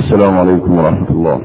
السلام عليكم ورحمة الله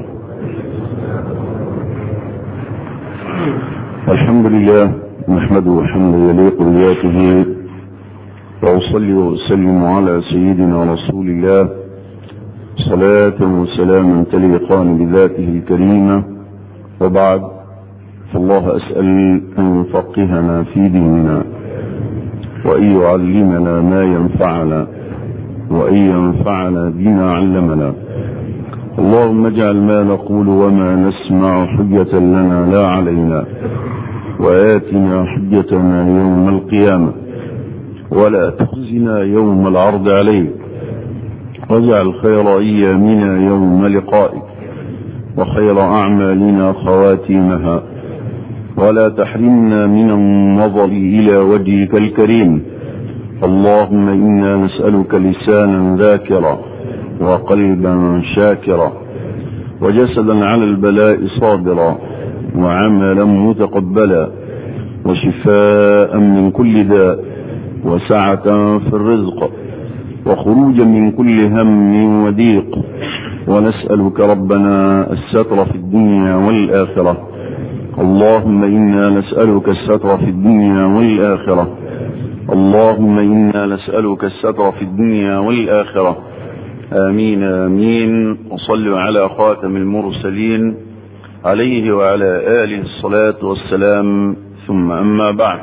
الحمد لله نحمده حمدا يليق بذاته وأصلي وأسلم على سيدنا رسول الله صلاة وسلاما تليقان بذاته الكريمة وبعد فالله أسأل أن يفقهنا في ديننا وأن يعلمنا ما ينفعنا وأن ينفعنا بما علمنا اللهم اجعل ما نقول وما نسمع حجة لنا لا علينا وآتنا حجتنا يوم القيامة ولا تخزنا يوم العرض عليك واجعل خير أيامنا يوم لقائك وخير أعمالنا خواتيمها ولا تحرمنا من النظر إلى وجهك الكريم اللهم إنا نسألك لسانا ذاكرا وقلبا شاكرا وجسدا على البلاء صابرا وعملا متقبلا وشفاء من كل داء وسعة في الرزق وخروجا من كل هم وضيق ونسألك ربنا الستر في الدنيا والآخرة اللهم إنا نسألك الستر في الدنيا والآخرة اللهم إنا نسألك الستر في الدنيا والآخرة آمين آمين وصلوا على خاتم المرسلين عليه وعلى آله الصلاة والسلام ثم أما بعد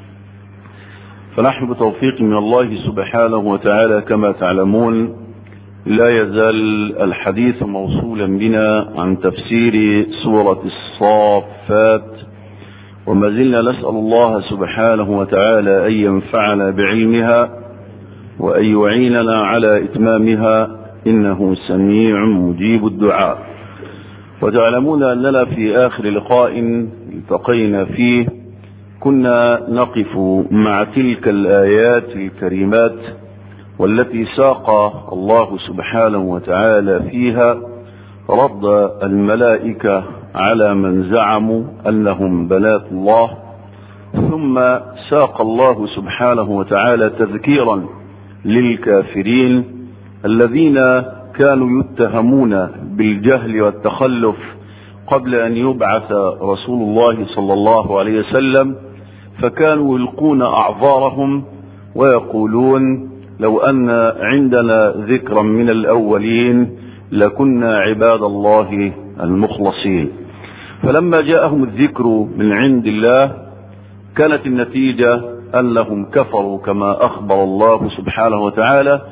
فنحن بتوفيق من الله سبحانه وتعالى كما تعلمون لا يزال الحديث موصولا بنا عن تفسير سورة الصافات وما زلنا نسأل الله سبحانه وتعالى أن ينفعنا بعلمها وأن يعيننا على إتمامها إنه سميع مجيب الدعاء وتعلمون أننا في آخر لقاء التقينا فيه كنا نقف مع تلك الآيات الكريمات والتي ساق الله سبحانه وتعالى فيها رد الملائكة على من زعموا أنهم بنات الله ثم ساق الله سبحانه وتعالى تذكيرا للكافرين الذين كانوا يتهمون بالجهل والتخلف قبل أن يبعث رسول الله صلى الله عليه وسلم فكانوا يلقون أعذارهم ويقولون لو أن عندنا ذكرا من الأولين لكنا عباد الله المخلصين فلما جاءهم الذكر من عند الله كانت النتيجة أنهم كفروا كما أخبر الله سبحانه وتعالى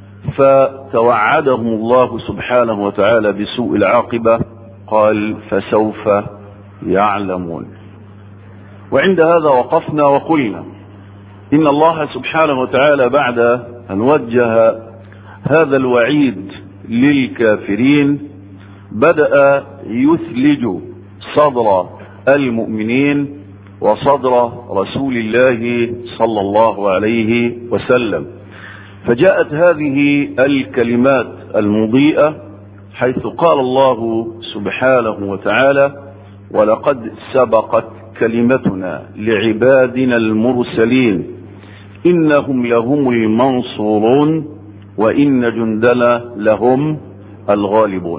فتوعدهم الله سبحانه وتعالى بسوء العاقبة قال فسوف يعلمون وعند هذا وقفنا وقلنا إن الله سبحانه وتعالى بعد أن وجه هذا الوعيد للكافرين بدأ يثلج صدر المؤمنين وصدر رسول الله صلى الله عليه وسلم فجاءت هذه الكلمات المضيئة حيث قال الله سبحانه وتعالى ولقد سبقت كلمتنا لعبادنا المرسلين إنهم لهم المنصورون وإن جندنا لهم الغالبون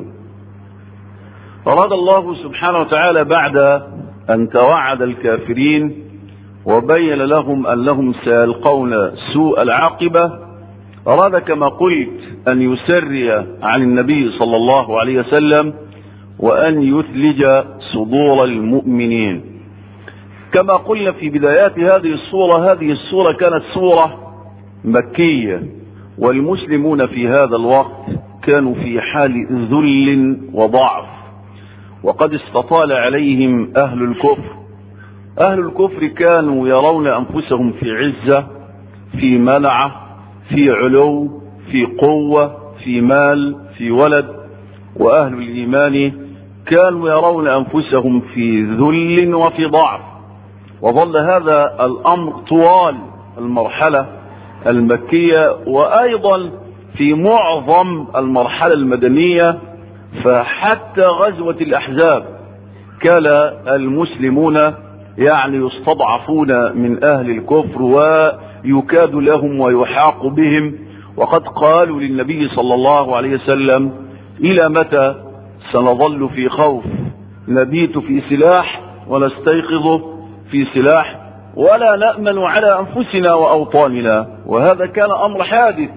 أراد الله سبحانه وتعالى بعد أن توعد الكافرين وبين لهم أنهم سيلقون سوء العاقبة أراد كما قلت أن يسري عن النبي صلى الله عليه وسلم وأن يثلج صدور المؤمنين كما قلنا في بدايات هذه الصورة هذه الصورة كانت صورة مكية والمسلمون في هذا الوقت كانوا في حال ذل وضعف وقد استطال عليهم أهل الكفر أهل الكفر كانوا يرون أنفسهم في عزة في منعة في علو في قوة في مال في ولد وأهل الإيمان كانوا يرون أنفسهم في ذل وفي ضعف وظل هذا الأمر طوال المرحلة المكية وأيضا في معظم المرحلة المدنية فحتى غزوة الأحزاب كان المسلمون يعني يستضعفون من أهل الكفر ويكاد لهم ويحاق بهم وقد قالوا للنبي صلى الله عليه وسلم إلى متى سنظل في خوف نبيت في سلاح ونستيقظ في سلاح ولا نأمن على أنفسنا وأوطاننا وهذا كان أمر حادث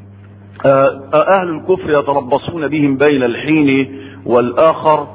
أهل الكفر يتربصون بهم بين الحين والآخر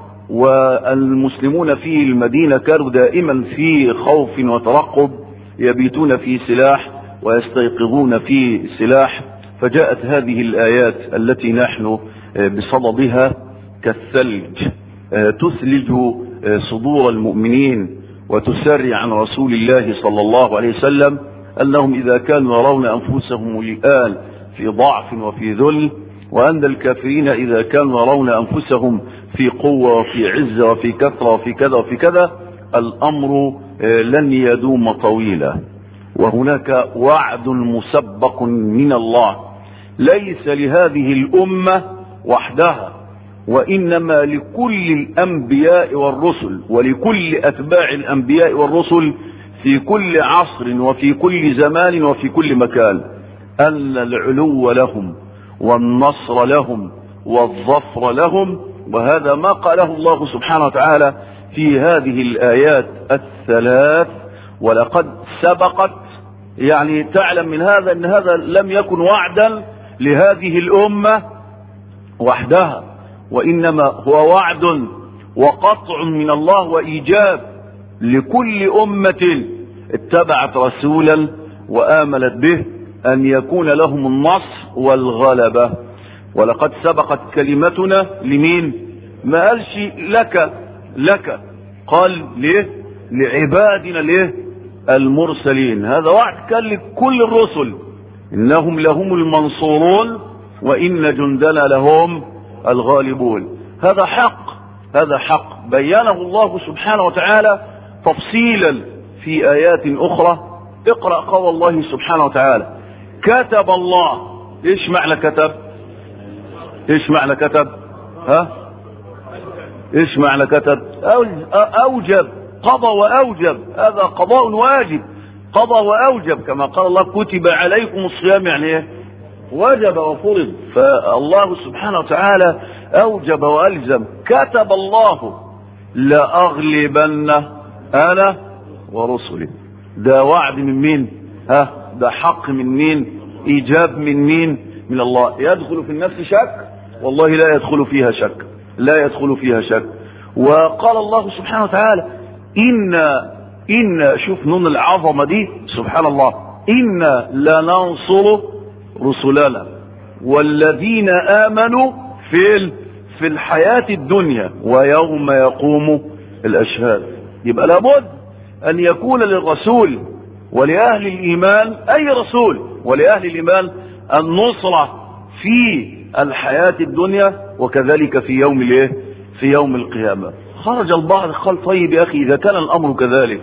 والمسلمون في المدينة كانوا دائما في خوف وترقب يبيتون في سلاح ويستيقظون في سلاح فجاءت هذه الآيات التي نحن بصددها كالثلج تثلج صدور المؤمنين وتسرع عن رسول الله صلى الله عليه وسلم أنهم إذا كانوا يرون أنفسهم الآن في ضعف وفي ذل وأن الكافرين إذا كانوا يرون أنفسهم في قوة وفي عزة وفي كثرة وفي كذا وفي كذا الأمر لن يدوم طويلا وهناك وعد مسبق من الله ليس لهذه الأمة وحدها وإنما لكل الأنبياء والرسل ولكل أتباع الأنبياء والرسل في كل عصر وفي كل زمان وفي كل مكان أن العلو لهم والنصر لهم والظفر لهم وهذا ما قاله الله سبحانه وتعالى في هذه الآيات الثلاث ولقد سبقت يعني تعلم من هذا أن هذا لم يكن وعدا لهذه الأمة وحدها وإنما هو وعد وقطع من الله وإيجاب لكل أمة اتبعت رسولا وآمنت به أن يكون لهم النصر والغلبة ولقد سبقت كلمتنا لمين ما قالش لك لك قال ليه لعبادنا ليه المرسلين هذا وعد كان لكل الرسل إنهم لهم المنصورون وإن جندنا لهم الغالبون هذا حق هذا حق بينه الله سبحانه وتعالى تفصيلا في آيات أخرى اقرأ قول الله سبحانه وتعالى كتب الله ايش معنى كتب ايش معنى كتب ها ايش معنى كتب اوجب قضى واوجب هذا قضاء واجب قضى واوجب كما قال الله كتب عليكم الصيام يعني ايه وجب وفرض فالله سبحانه وتعالى اوجب والزم كتب الله لاغلبن انا ورسلي ده وعد من مين ها ده حق من مين ايجاب من مين من الله يدخل في النفس شك والله لا يدخل فيها شك لا يدخل فيها شك وقال الله سبحانه وتعالى إن إن شوف نون العظمة دي سبحان الله إن لننصر رسلنا والذين آمنوا في في الحياة الدنيا ويوم يقوم الأشهاد يبقى لابد أن يكون للرسول ولأهل الإيمان أي رسول ولأهل الإيمان النصرة في الحياة الدنيا وكذلك في يوم الايه في يوم القيامة خرج البعض قال طيب يا أخي إذا كان الأمر كذلك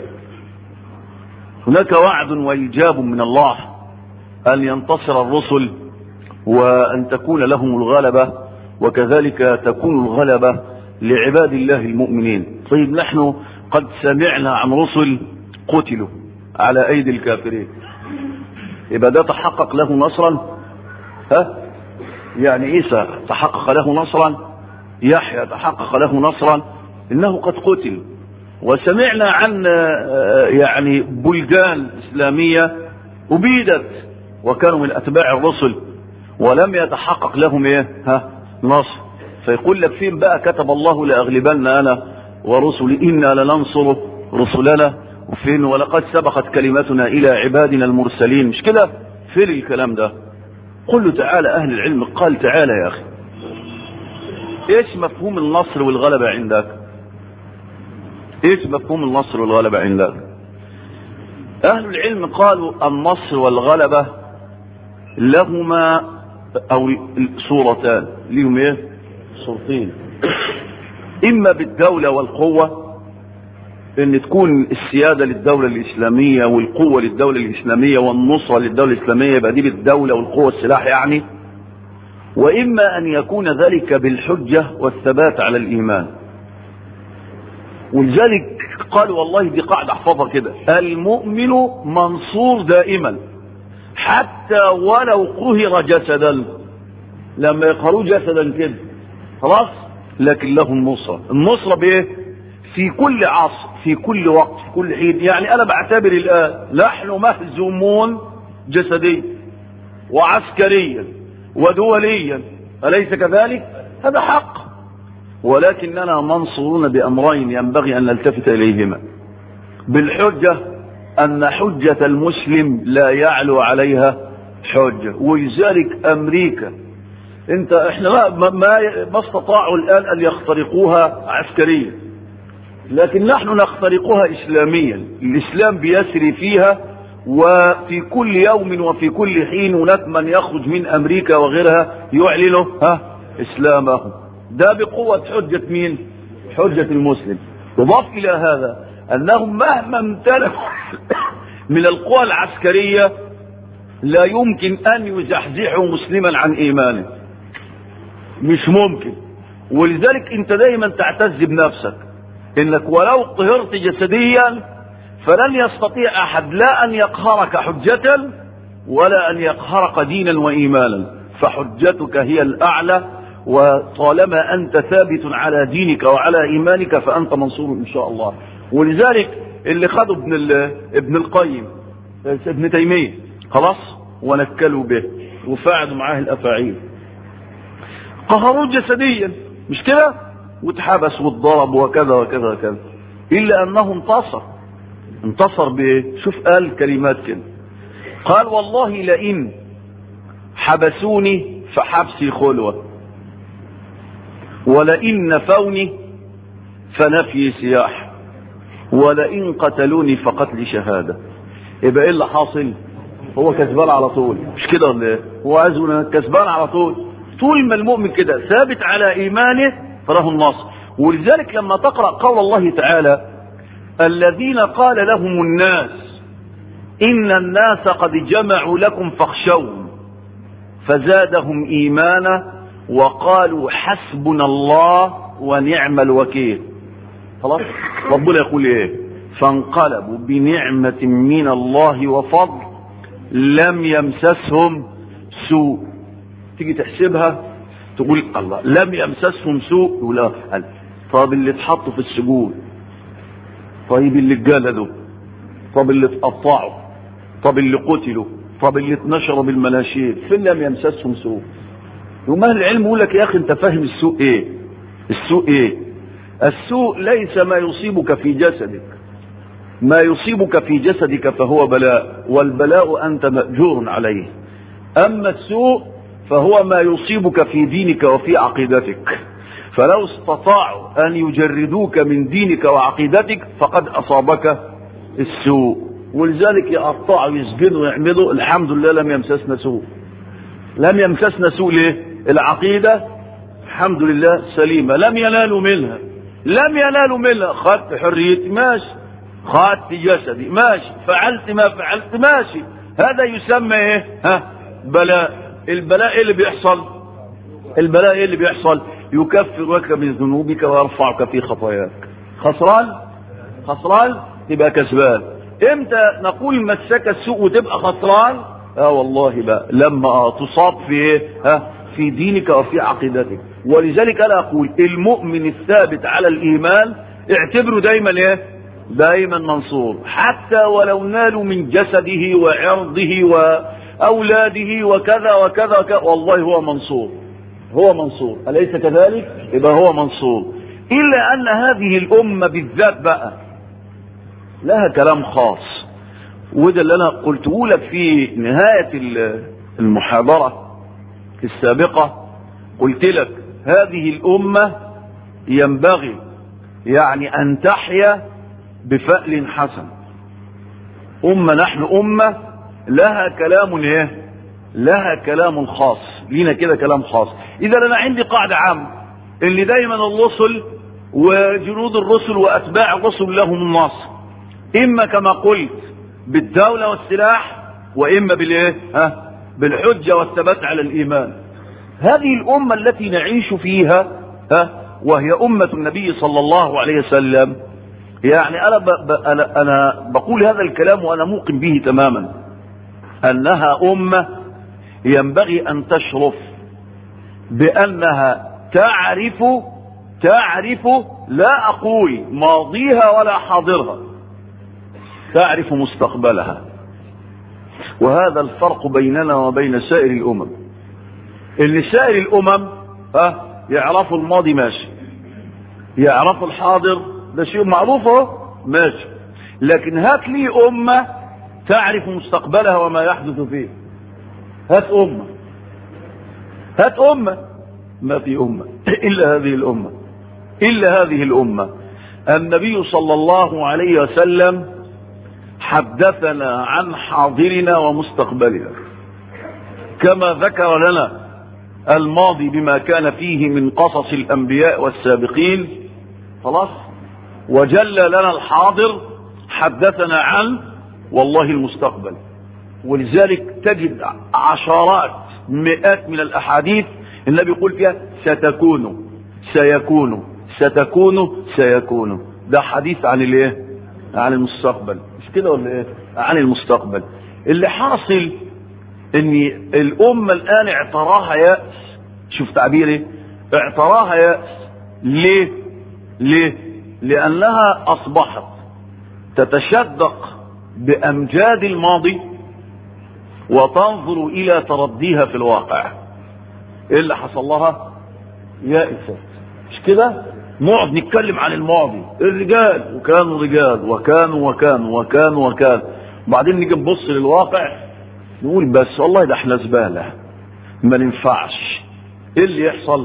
هناك وعد وإيجاب من الله أن ينتصر الرسل وأن تكون لهم الغلبة وكذلك تكون الغلبة لعباد الله المؤمنين طيب نحن قد سمعنا عن رسل قتلوا على أيدي الكافرين يبقى ده تحقق له نصرا ها يعني عيسى تحقق له نصرا يحيى تحقق له نصرا انه قد قتل وسمعنا عن يعني بلدان اسلاميه ابيدت وكانوا من اتباع الرسل ولم يتحقق لهم ايه ها نصر فيقول لك فين بقى كتب الله لاغلبن انا ورسلي انا لننصر رسلنا وفين ولقد سبقت كلمتنا الى عبادنا المرسلين مش كده فين الكلام ده قل له تعالى اهل العلم قال تعالى يا اخي ايش مفهوم النصر والغلبة عندك ايش مفهوم النصر والغلبة عندك اهل العلم قالوا النصر والغلبة لهما او صورتان لهم ايه صورتين اما بالدولة والقوة ان تكون السيادة للدولة الاسلامية والقوة للدولة الاسلامية والنصرة للدولة الاسلامية يبقى دي بالدولة والقوة السلاح يعني واما ان يكون ذلك بالحجة والثبات على الايمان ولذلك قال والله دي قاعدة احفظها كده المؤمن منصور دائما حتى ولو قهر جسدا لما يقهروا جسدا كده خلاص لكن له النصرة النصرة بايه في كل عصر في كل وقت في كل حين يعني انا بعتبر الان نحن مهزومون جسديا وعسكريا ودوليا اليس كذلك هذا حق ولكننا منصورون بامرين ينبغي ان نلتفت اليهما بالحجه ان حجه المسلم لا يعلو عليها حجه ولذلك امريكا انت احنا ما ما ما استطاعوا الان ان يخترقوها عسكريا لكن نحن نخترقها اسلاميا الاسلام بيسري فيها وفي كل يوم وفي كل حين هناك من يخرج من امريكا وغيرها يعلن ها اسلامه ده بقوة حجة مين حجة المسلم يضاف الى هذا انهم مهما امتلكوا من القوى العسكرية لا يمكن ان يزحزحوا مسلما عن ايمانه مش ممكن ولذلك انت دايما تعتز بنفسك انك ولو قهرت جسديا فلن يستطيع احد لا ان يقهرك حجة ولا ان يقهرك دينا وايمانا فحجتك هي الاعلى وطالما انت ثابت على دينك وعلى ايمانك فانت منصور ان شاء الله ولذلك اللي خدوا ابن ابن القيم ابن تيميه خلاص ونكلوا به وفعلوا معاه الافاعيل قهروه جسديا مش كده واتحبس واتضرب وكذا وكذا وكذا الا انه انتصر انتصر بايه شوف قال كلمات كده قال والله لئن حبسوني فحبسي خلوة ولئن نفوني فنفي سياح ولئن قتلوني فقتلي شهادة يبقى ايه اللي حاصل هو كسبان على طول مش كده ولا ايه هو عايز كسبان على طول طول ما المؤمن كده ثابت على ايمانه فله النصر ولذلك لما تقرأ قول الله تعالى الذين قال لهم الناس إن الناس قد جمعوا لكم فاخشوهم فزادهم إيمانا وقالوا حسبنا الله ونعم الوكيل خلاص ربنا يقول ايه فانقلبوا بنعمة من الله وفضل لم يمسسهم سوء تيجي تحسبها تقول الله لم يمسسهم سوء يقول طب اللي اتحطوا في السجون طيب اللي اتجلدوا طب اللي اتقطعوا طب اللي قتلوا طب اللي اتنشروا بالمناشير فين لم يمسسهم سوء يوم اهل العلم يقول لك يا اخي انت فاهم السوء ايه السوء ايه السوء ليس ما يصيبك في جسدك ما يصيبك في جسدك فهو بلاء والبلاء انت ماجور عليه اما السوء فهو ما يصيبك في دينك وفي عقيدتك فلو استطاعوا ان يجردوك من دينك وعقيدتك فقد اصابك السوء ولذلك يقطعوا يسجنوا ويعملوا الحمد لله لم يمسسنا سوء لم يمسسنا سوء ليه العقيدة الحمد لله سليمة لم ينالوا منها لم ينالوا منها خدت حريتي ماشي خدت جسدي ماشي فعلت ما فعلت ماشي هذا يسمى ايه ها بلاء البلاء ايه اللي بيحصل البلاء ايه اللي بيحصل يكفرك من ذنوبك ويرفعك في خطاياك خسران خسران تبقى كسبان امتى نقول مسك السوء وتبقى خسران اه والله بقى لما تصاب في ايه ها في دينك وفي عقيدتك ولذلك انا اقول المؤمن الثابت على الايمان اعتبره دايما ايه دايما منصور حتى ولو نالوا من جسده وعرضه واولاده وكذا وكذا, وكذا والله هو منصور هو منصور أليس كذلك يبقى هو منصور إلا أن هذه الأمة بالذات بقى لها كلام خاص وده اللي أنا قلته لك في نهاية المحاضرة السابقة قلت لك هذه الأمة ينبغي يعني أن تحيا بفأل حسن أمة نحن أمة لها كلام إيه لها كلام خاص لينا كده كلام خاص اذا انا عندي قاعدة عامة اللي دايما الرسل وجنود الرسل واتباع الرسل لهم النصر اما كما قلت بالدولة والسلاح واما بالايه ها بالحجة والثبات على الايمان هذه الامة التي نعيش فيها ها وهي امة النبي صلى الله عليه وسلم يعني انا ب... ب... انا انا بقول هذا الكلام وانا موقن به تماما انها امه ينبغي ان تشرف بانها تعرف تعرف لا أقول ماضيها ولا حاضرها تعرف مستقبلها وهذا الفرق بيننا وبين سائر الأمم اللي سائر الأمم ها يعرفوا الماضي ماشي يعرفوا الحاضر ده شيء معروف اهو ماشي لكن هات لي أمة تعرف مستقبلها وما يحدث فيه هات أمة هات أمة ما في أمة إلا هذه الأمة إلا هذه الأمة النبي صلى الله عليه وسلم حدثنا عن حاضرنا ومستقبلنا كما ذكر لنا الماضي بما كان فيه من قصص الأنبياء والسابقين خلاص وجل لنا الحاضر حدثنا عن والله المستقبل ولذلك تجد عشرات مئات من الأحاديث النبي يقول فيها ستكون سيكون ستكون سيكون ده حديث عن الايه عن المستقبل مش كده ولا ايه عن المستقبل اللي حاصل ان الامه الان اعتراها ياس شوف تعبيري اعتراها ياس ليه ليه لانها اصبحت تتشدق بامجاد الماضي وتنظر الى ترديها في الواقع ايه اللي حصل لها يائست مش كده نقعد نتكلم عن الماضي الرجال وكانوا رجال وكانوا وكانوا وكانوا وكانوا وبعدين نيجي نبص للواقع نقول بس والله ده احنا زباله ما ننفعش ايه اللي يحصل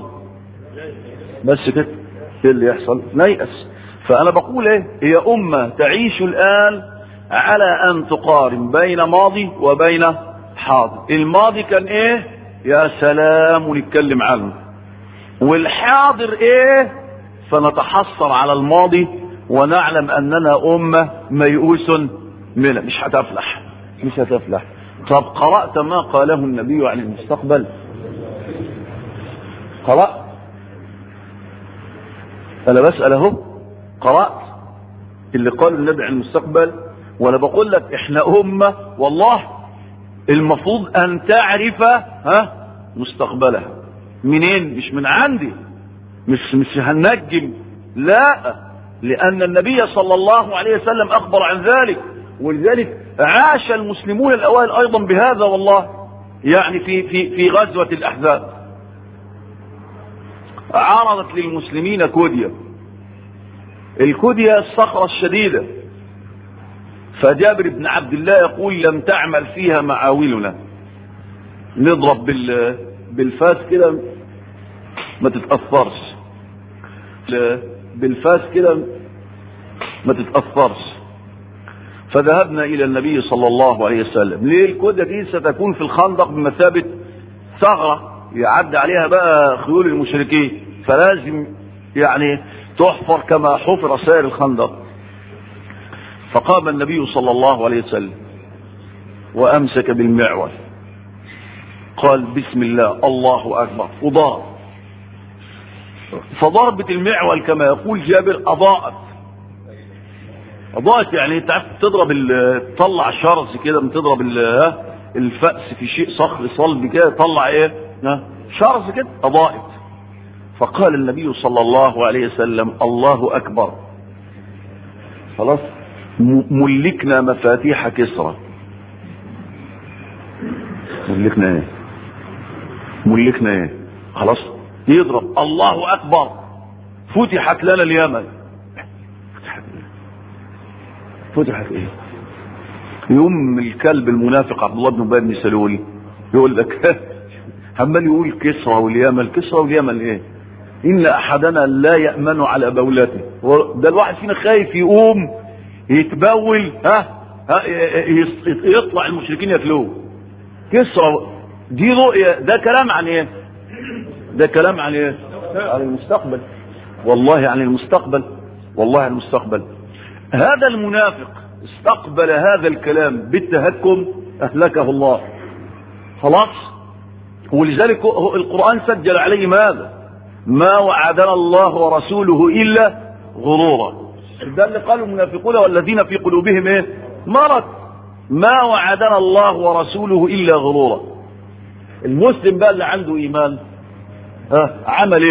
بس كده ايه اللي يحصل نيأس فانا بقول ايه هي امه تعيش الان على ان تقارن بين ماضي وبين حاضر الماضي كان ايه يا سلام ونتكلم عنه والحاضر ايه فنتحسر على الماضي ونعلم اننا امه ميؤوس منها مش هتفلح مش هتفلح طب قرأت ما قاله النبي عن المستقبل قرأت انا بسأل اهو قرأت اللي قال النبي عن المستقبل وانا بقول لك احنا امه والله المفروض ان تعرف ها مستقبلها منين مش من عندي مش مش هنجم لا لان النبي صلى الله عليه وسلم اخبر عن ذلك ولذلك عاش المسلمون الاوائل ايضا بهذا والله يعني في في في غزوه الاحزاب عرضت للمسلمين كوديا الكوديا الصخره الشديده فجابر بن عبد الله يقول لم تعمل فيها معاولنا نضرب بال بالفاس كده ما تتأثرش بالفاس كده ما تتأثرش فذهبنا إلى النبي صلى الله عليه وسلم ليه الكودة دي ستكون في الخندق بمثابة ثغرة يعدي عليها بقى خيول المشركين فلازم يعني تحفر كما حفر سائر الخندق فقام النبي صلى الله عليه وسلم وأمسك بالمعول قال بسم الله الله أكبر وضرب فضربة المعول كما يقول جابر أضاءت أضاءت يعني انت عارف تضرب تطلع شرز كده بتضرب الفأس في شيء صخر صلب كده تطلع ايه شرز كده أضاءت فقال النبي صلى الله عليه وسلم الله أكبر خلاص ملكنا مفاتيح كسرى ملكنا ايه ملكنا ايه خلاص يضرب الله اكبر فتحت لنا اليمن فتحت ايه يوم الكلب المنافق عبد الله بن ابي بن سلول يقول لك عمال يقول كسرى واليمن كسرى واليمن ايه ان احدنا لا يامن على بولته ده الواحد فينا خايف يقوم يتبول ها, ها يطلع المشركين ياكلوه كسرى دي رؤية ده كلام عن ايه ده كلام عن ايه عن المستقبل والله عن المستقبل والله عن المستقبل هذا المنافق استقبل هذا الكلام بالتهكم اهلكه الله خلاص ولذلك القرآن سجل عليه ماذا ما وعدنا الله ورسوله الا غرورا ده اللي قالوا المنافقون والذين في قلوبهم ايه مرض ما وعدنا الله ورسوله الا غرورا المسلم بقى اللي عنده ايمان ها عمل ايه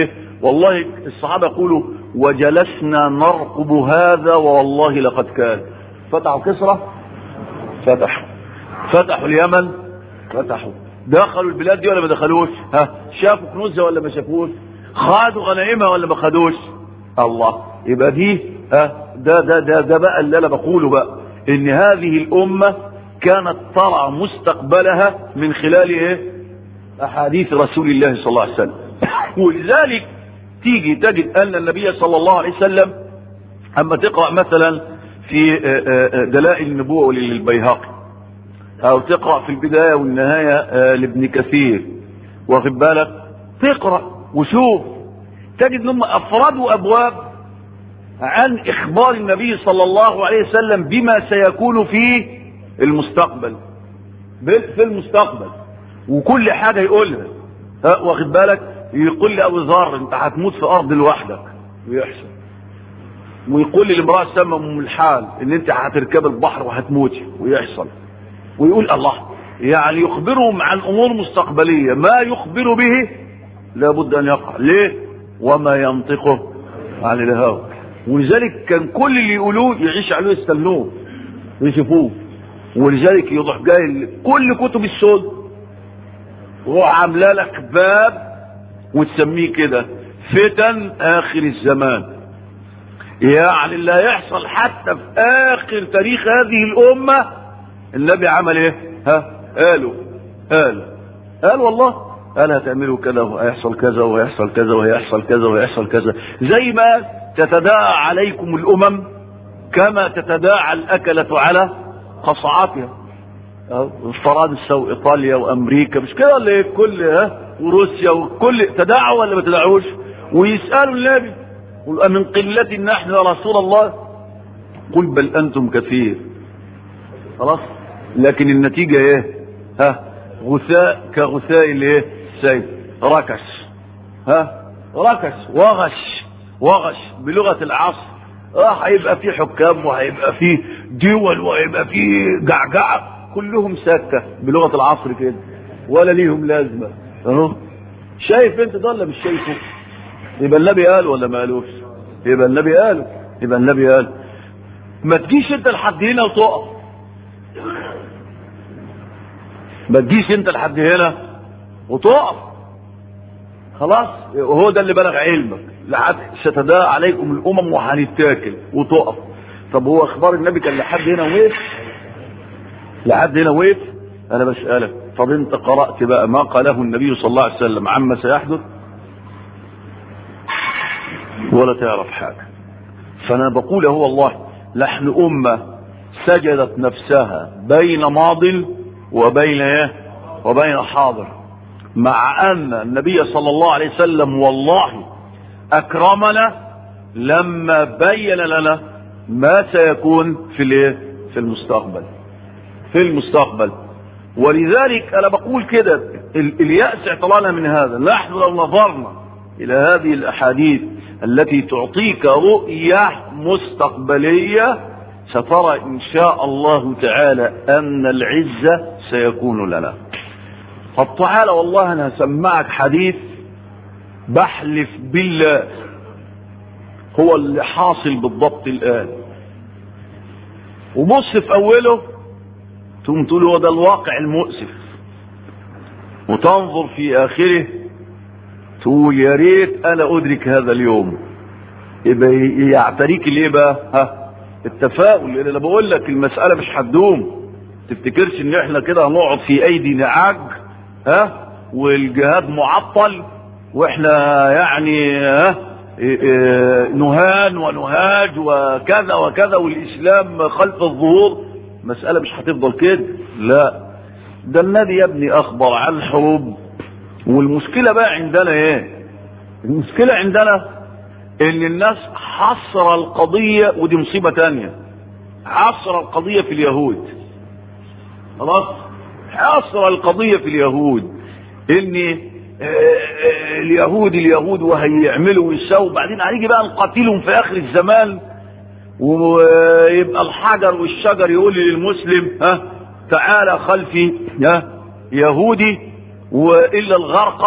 والله الصحابة يقولوا وجلسنا نرقب هذا والله لقد كان فتحوا كسرى فتحوا فتحوا اليمن فتحوا دخلوا البلاد دي ولا ما دخلوش ها شافوا كنوزها ولا ما شافوش خدوا غنائمها ولا ما خدوش الله يبقى دي ها ده ده ده ده بقى اللي انا بقوله بقى ان هذه الامه كانت ترى مستقبلها من خلال ايه احاديث رسول الله صلى الله عليه وسلم ولذلك تيجي تجد ان النبي صلى الله عليه وسلم اما تقرا مثلا في دلائل النبوه للبيهقي او تقرا في البدايه والنهايه لابن كثير واخد بالك تقرا وشوف تجد انهم افردوا ابواب عن اخبار النبي صلى الله عليه وسلم بما سيكون في المستقبل في المستقبل وكل حاجه يقولها واخد بالك يقول لي ابو ذر انت هتموت في ارض لوحدك ويحصل ويقول لي لامراه سامه ام الحال ان انت هتركب البحر وهتموتي ويحصل ويقول الله يعني يخبرهم عن امور مستقبليه ما يخبر به لابد ان يقع ليه وما ينطقه عن الهوى ولذلك كان كل اللي يقولوه يعيش عليه يستنوه ويشوفوه ولذلك يروح جاي كل كتب السود وروح عامله لك باب وتسميه كده فتن اخر الزمان يعني اللي هيحصل حتى في اخر تاريخ هذه الامه النبي عمل ايه ها قالوا قال قال والله قال هتعملوا كذا وهيحصل كذا وهيحصل كذا وهيحصل كذا وهيحصل كذا زي ما تتداعى عليكم الامم كما تتداعى الاكلة على قصعاتها فرنسا وايطاليا وامريكا مش كده ولا ايه كل ها وروسيا وكل تداعوا ولا ما تداعوش ويسالوا النبي قل من قلة نحن يا رسول الله قل بل انتم كثير خلاص لكن النتيجة ايه ها غثاء كغثاء الايه السيف ركش ها ركش وغش وغش بلغة العصر اه هيبقى في حكام وهيبقى في دول وهيبقى في جعجعة كلهم ساكتة بلغة العصر كده ولا ليهم لازمة اهو شايف انت ده ولا مش شايفه يبقى النبي قال ولا ما قالوش يبقى النبي قال يبقى النبي قال ما تجيش انت لحد هنا وتقف ما تجيش انت لحد هنا وتقف خلاص وهو ده اللي بلغ علمك لحد ستداعى عليكم الامم وهنتاكل وتقف طب هو اخبار النبي كان لحد هنا وقف لحد هنا وقف انا بسالك طب انت قرات بقى ما قاله النبي صلى الله عليه وسلم عما سيحدث ولا تعرف حاجه فانا بقول هو الله نحن امه سجدت نفسها بين ماض وبين ايه وبين حاضر مع ان النبي صلى الله عليه وسلم والله اكرمنا لما بين لنا ما سيكون في الايه في المستقبل في المستقبل ولذلك انا بقول كده اليأس اعطلانا من هذا نحن لو نظرنا الى هذه الاحاديث التي تعطيك رؤية مستقبلية سترى ان شاء الله تعالى ان العزة سيكون لنا طب تعالى والله انا هسمعك حديث بحلف بالله هو اللي حاصل بالضبط الان وبص في اوله تقوم تقول هو ده الواقع المؤسف وتنظر في اخره تقول يا ريت انا ادرك هذا اليوم يبقى يعتريك الايه بقى ها التفاؤل لان انا بقول لك المساله مش هتدوم تفتكرش ان احنا كده هنقعد في ايدي نعاج ها والجهاد معطل واحنا يعني ها نهان ونهاج وكذا وكذا والاسلام خلف الظهور مسألة مش هتفضل كده لا ده النبي يا ابني اخبر عن الحروب والمشكلة بقى عندنا ايه المشكلة عندنا ان الناس حصر القضية ودي مصيبة تانية حصر القضية في اليهود خلاص حصر القضية في اليهود ان اليهود اليهود وهيعملوا ويساووا بعدين هنيجي بقى نقاتلهم في اخر الزمان ويبقى الحجر والشجر يقول للمسلم ها تعالى خلفي ها يهودي والا الغرقد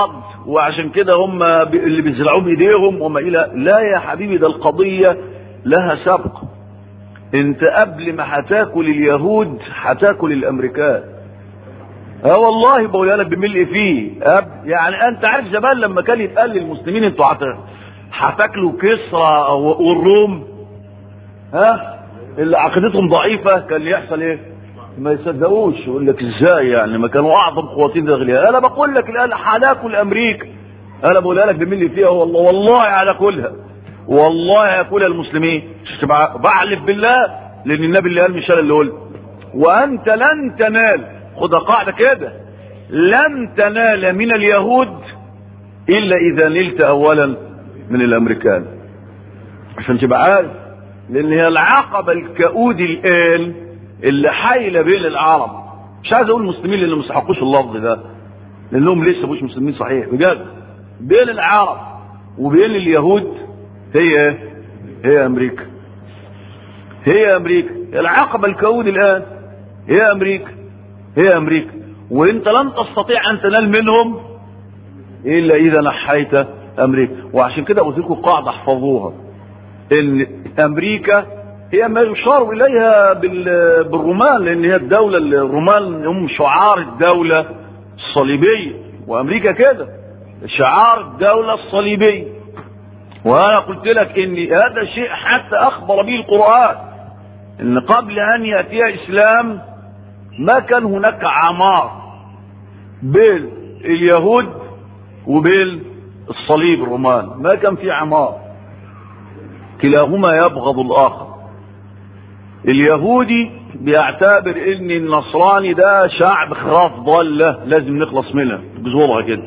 وعشان كده هم اللي بيزرعوه بايديهم وما الى لا يا حبيبي ده القضيه لها سبق انت قبل ما هتاكل اليهود هتاكل الامريكان اه والله بقولها لك بملء فيه أب يعني انت عارف زمان لما كان يتقال للمسلمين انتوا هتاكلوا كسرى والروم ها اللي عقيدتهم ضعيفه كان يحصل ايه؟ ما يصدقوش يقول لك ازاي يعني ما كانوا اعظم قوتين داخليه انا بقول لك الان هناكل امريكا انا بقولها لك بملي فيها والله والله هناكلها والله هياكلها المسلمين بعلف بالله لان النبي اللي قال مش انا اللي قلت وانت لن تنال خد قاعده كده لن تنال من اليهود الا اذا نلت اولا من الامريكان عشان تبقى عارف لان هي العقبه الكؤود الان اللي حايله بين العرب مش عايز اقول المسلمين اللي ما يستحقوش اللفظ ده لانهم لسه مش مسلمين صحيح بجد بين العرب وبين اليهود هي هي امريكا هي امريكا العقبه الكؤود الان هي امريكا هي امريكا وانت لن تستطيع ان تنال منهم الا اذا نحيت امريكا وعشان كده قلت لكم قاعده احفظوها ان امريكا هي ما يشار اليها بالرومان لان هي الدوله الرومان هم شعار الدوله الصليبيه وامريكا كده شعار الدوله الصليبيه وانا قلت لك ان هذا شيء حتى اخبر به القران ان قبل ان ياتي الاسلام ما كان هناك عمار بين اليهود وبين الصليب الرومان ما كان في عمار كلاهما يبغض الاخر اليهودي بيعتبر ان النصراني ده شعب خراف ضالة لازم نخلص منها بزورها كده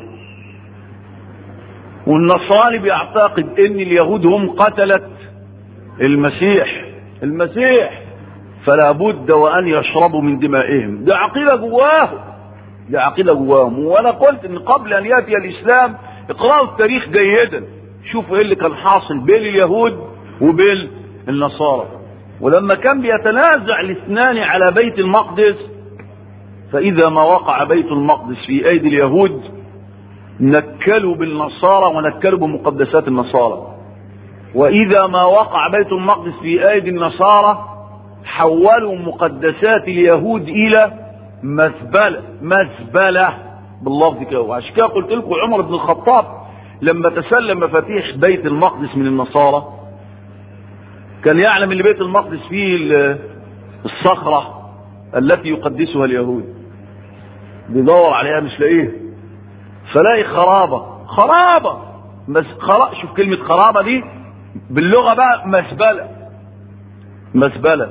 والنصراني بيعتقد ان اليهود هم قتلت المسيح المسيح فلا بد وان يشربوا من دمائهم دي عقيدة جواهم دي عقيدة جواهم وانا قلت ان قبل ان ياتي الاسلام اقرأوا التاريخ جيدا شوفوا ايه اللي كان حاصل بين اليهود وبين النصارى ولما كان بيتنازع الاثنان على بيت المقدس فإذا ما وقع بيت المقدس في أيدي اليهود نكلوا بالنصارى ونكلوا بمقدسات النصارى وإذا ما وقع بيت المقدس في أيدي النصارى حولوا مقدسات اليهود إلى مزبلة مزبلة باللفظ كده وعشان كده قلت لكم عمر بن الخطاب لما تسلم مفاتيح بيت المقدس من النصارى كان يعلم ان بيت المقدس فيه الصخرة التي يقدسها اليهود بيدور عليها مش لاقيها فلاقي خرابة خرابة بس خرا... شوف كلمة خرابة دي باللغة بقى مسبلة مسبلة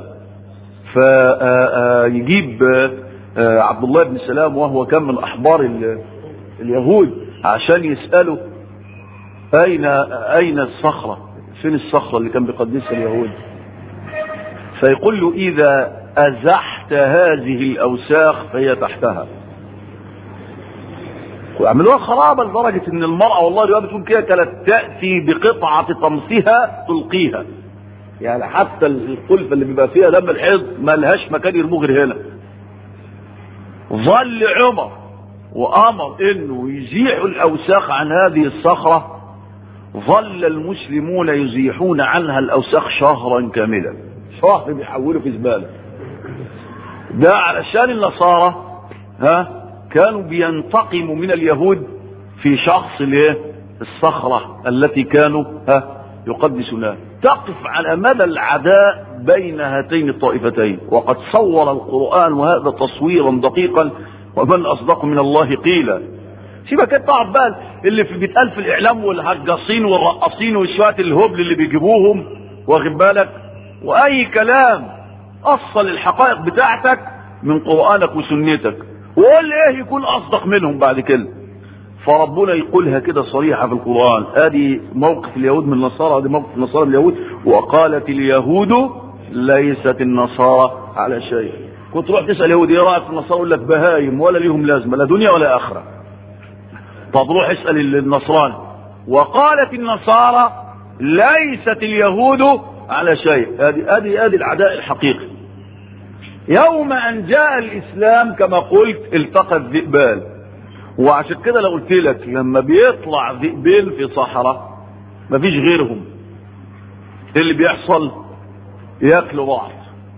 فيجيب عبد الله بن سلام وهو كان من أحبار اليهود عشان يسأله أين أين الصخرة فين الصخرة اللي كان بيقدسها اليهود فيقول له إذا أزحت هذه الأوساخ فهي تحتها وعملوها خرابة لدرجة ان المرأة والله الرواية بتقول كده كانت تأتي بقطعة طمسها تلقيها يعني حتى القلفة اللي بيبقى فيها دم الحيض ما لهاش مكان يرموه غير هنا ظل عمر وامر انه يزيحوا الاوساخ عن هذه الصخرة ظل المسلمون يزيحون عنها الاوساخ شهرا كاملا شهر بيحولوا في زبالة ده علشان النصارى ها كانوا بينتقموا من اليهود في شخص الايه الصخرة التي كانوا ها يقدسونها تقف على مدى العداء بين هاتين الطائفتين وقد صور القرآن وهذا تصويرا دقيقا ومن أصدق من الله قيلا سيبك انت تعرف بقى اللي في بيتقال في الاعلام والهجاصين والرقاصين وشويه الهبل اللي بيجيبوهم واخد بالك واي كلام اصل الحقائق بتاعتك من قرانك وسنتك وقول ايه يكون اصدق منهم بعد كده فربنا يقولها كده صريحه في القران ادي موقف اليهود من النصارى ادي موقف النصارى من اليهود وقالت اليهود ليست النصارى على شيء كنت تروح تسال يهودي ايه رايك في النصارى يقول لك بهايم ولا ليهم لازمه لا دنيا ولا اخره طب روح اسال النصراني وقالت النصارى ليست اليهود على شيء ادي ادي ادي العداء الحقيقي يوم ان جاء الاسلام كما قلت التقى الذئبان وعشان كده لو قلت لك لما بيطلع ذئبين في صحراء مفيش غيرهم ايه اللي بيحصل ياكلوا بعض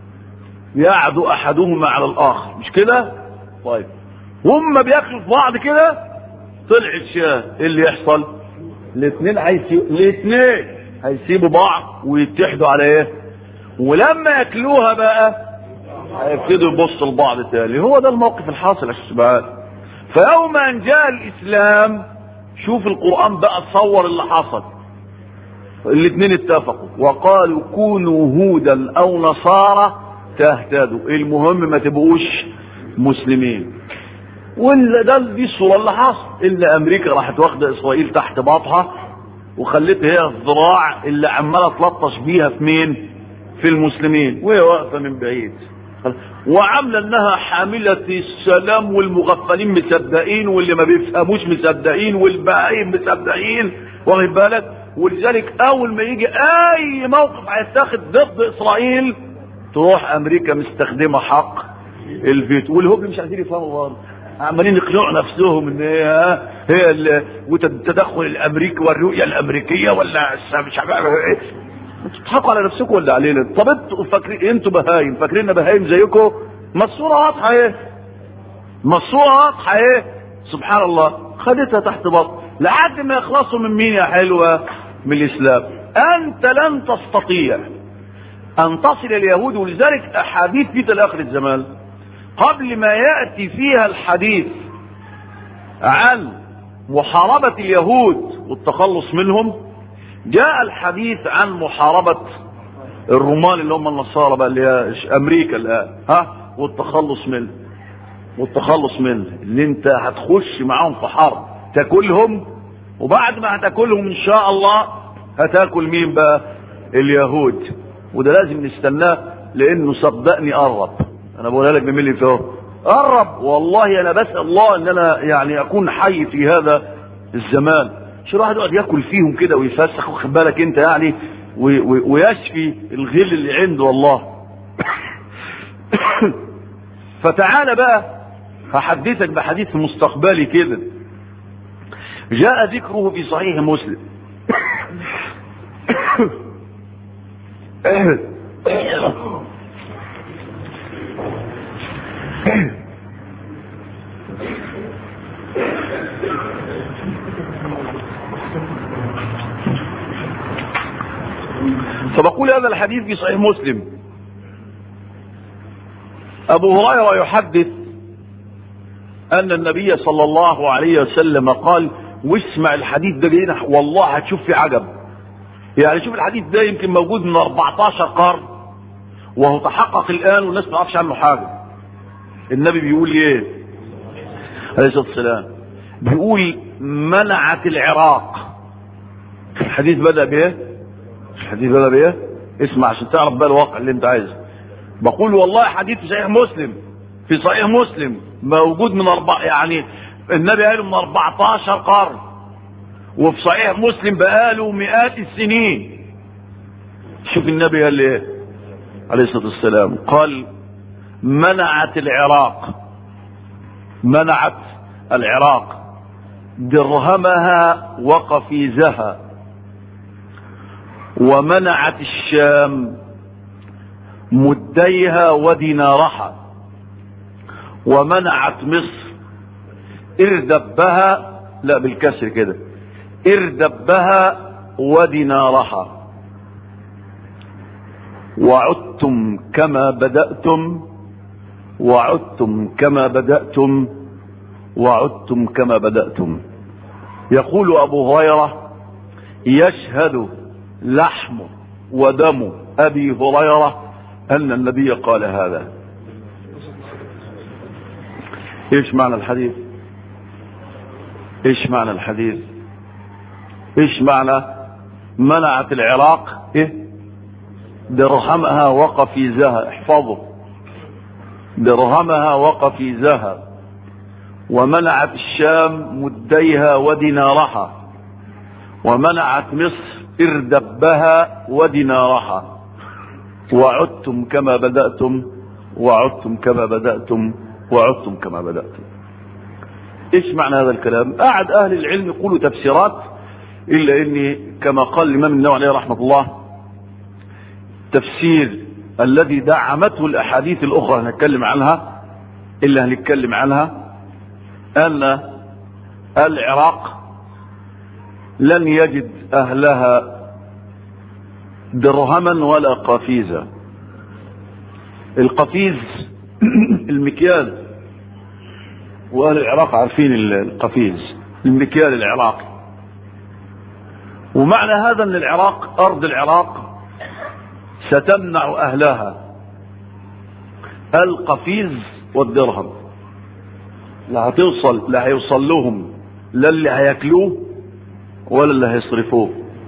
يعدو احدهما على الاخر مش كده طيب هم بياكلوا في بعض كده طلعت شاه ايه اللي يحصل الاثنين هيسيبوا الاثنين هيسيبوا بعض ويتحدوا على ايه ولما ياكلوها بقى هيبتدوا يبصوا لبعض تاني هو ده الموقف الحاصل يا شباب فيوم ان جاء الاسلام شوف القران بقى تصور اللي حصل الاثنين اتفقوا وقالوا كونوا هودا او نصارى تهتدوا المهم ما تبقوش مسلمين ولا ده دي الصوره اللي حصل الا امريكا راحت واخده اسرائيل تحت باطها وخلتها هي الذراع اللي عماله تلطش بيها في مين في المسلمين وهي واقفه من بعيد وعامله انها حامله السلام والمغفلين مصدقين واللي ما بيفهموش مصدقين والباقيين مصدقين واخد بالك ولذلك اول ما يجي اي موقف هيتاخد ضد اسرائيل تروح امريكا مستخدمه حق الفيتو والهبل مش عايزين يفهموا برضه عمالين يقنعوا نفسهم ان هي هي والتدخل الامريكي والرؤيه الامريكيه ولا مش عارف ايه انتوا بتضحكوا على نفسكم ولا علينا طب انتوا فاكرين انتوا بهايم فاكرين بهايم زيكم ما الصوره واضحه ايه ما الصوره واضحه ايه سبحان الله خدتها تحت بطن لحد ما يخلصوا من مين يا حلوه من الاسلام انت لن تستطيع ان تصل اليهود ولذلك احاديث في اخر الزمان قبل ما ياتي فيها الحديث عن محاربه اليهود والتخلص منهم جاء الحديث عن محاربه الرومان اللي هم النصارى بقى اللي هي امريكا الان ها والتخلص منه والتخلص منه اللي انت هتخش معاهم في حرب تاكلهم وبعد ما هتاكلهم ان شاء الله هتاكل مين بقى اليهود وده لازم نستناه لانه صدقني قرب انا بقولها لك بملي فيه قرب والله انا بسال الله ان انا يعني اكون حي في هذا الزمان مش الواحد يقعد ياكل فيهم كده ويفسخ واخد بالك انت يعني ويشفي الغل اللي عنده والله فتعالى بقى هحدثك بحديث مستقبلي كده جاء ذكره في صحيح مسلم فبقول هذا الحديث في صحيح مسلم أبو هريرة يحدث أن النبي صلى الله عليه وسلم قال واسمع الحديث ده جايين والله هتشوف في عجب يعني شوف الحديث ده يمكن موجود من 14 قرن وهو تحقق الآن والناس ما تعرفش عنه حاجة النبي بيقول ايه عليه الصلاة والسلام بيقول منعت العراق الحديث بدأ بايه الحديث بدأ بايه اسمع عشان تعرف بقى الواقع اللي انت عايزه بقول والله حديث في صحيح مسلم في صحيح مسلم موجود من أربع يعني النبي قاله من 14 قرن وفي صحيح مسلم بقاله مئات السنين شوف النبي قال ايه عليه الصلاه والسلام قال منعت العراق منعت العراق درهمها وقفيزها ومنعت الشام مديها ودينارها ومنعت مصر اردبها لا بالكسر كده اردبها ودينارها وعدتم كما بدأتم وعدتم كما بدأتم وعدتم كما بدأتم يقول أبو هريرة يشهد لحم ودم أبي هريرة أن النبي قال هذا ايش معنى الحديث ايش معنى الحديث ايش معنى منعت العراق ايه درهمها وقفيزها احفظوا درهمها وقفيزها ومنعت الشام مديها ودينارها ومنعت مصر اردبها ودينارها وعدتم كما بدأتم وعدتم كما بدأتم وعدتم كما بدأتم ايش معنى هذا الكلام قعد اهل العلم يقولوا تفسيرات الا اني كما قال الامام النووي عليه رحمه الله تفسير الذي دعمته الاحاديث الاخرى هنتكلم عنها اللي هنتكلم عنها ان العراق لن يجد اهلها درهما ولا قفيزا القفيز المكيال واهل العراق عارفين القفيز المكيال العراقي ومعنى هذا ان العراق ارض العراق ستمنع اهلها القفيز والدرهم لا هتوصل لا هيوصل لهم لا اللي هياكلوه ولا اللي هيصرفوه